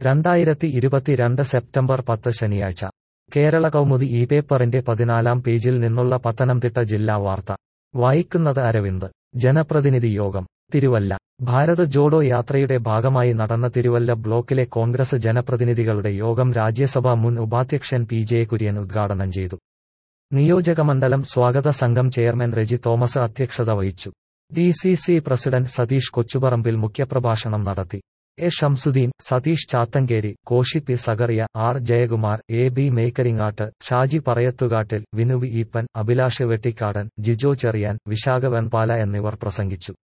രണ്ടായിരത്തി ഇരുപത്തിരണ്ട് സെപ്റ്റംബർ പത്ത് ശനിയാഴ്ച കേരള കൗമുദി ഈ പേപ്പറിന്റെ പതിനാലാം പേജിൽ നിന്നുള്ള പത്തനംതിട്ട ജില്ലാ വാർത്ത വായിക്കുന്നത് അരവിന്ദ് ജനപ്രതിനിധി യോഗം തിരുവല്ല ഭാരത് ജോഡോ യാത്രയുടെ ഭാഗമായി നടന്ന തിരുവല്ല ബ്ലോക്കിലെ കോൺഗ്രസ് ജനപ്രതിനിധികളുടെ യോഗം രാജ്യസഭാ മുൻ ഉപാധ്യക്ഷൻ പി ജെ കുര്യൻ ഉദ്ഘാടനം ചെയ്തു നിയോജകമണ്ഡലം സ്വാഗത സംഘം ചെയർമാൻ റെജി തോമസ് അധ്യക്ഷത വഹിച്ചു D C C president Satheesh Kochuparambil മുഖ്യപ്രഭാഷണം നടത്തി A Shamsudheen Satheesh Chathankeri Koshy P Zacharia R Jayakumar A B Mekkaringattu Shaji Parayathukattil വിനുവി ഈപ്പൻ അഭിലാഷ് വെട്ടിക്കാടൻ ജിജോ ചെറിയാൻ വിശാഖ വെൺപാല എന്നിവർ പ്രസംഗിച്ചു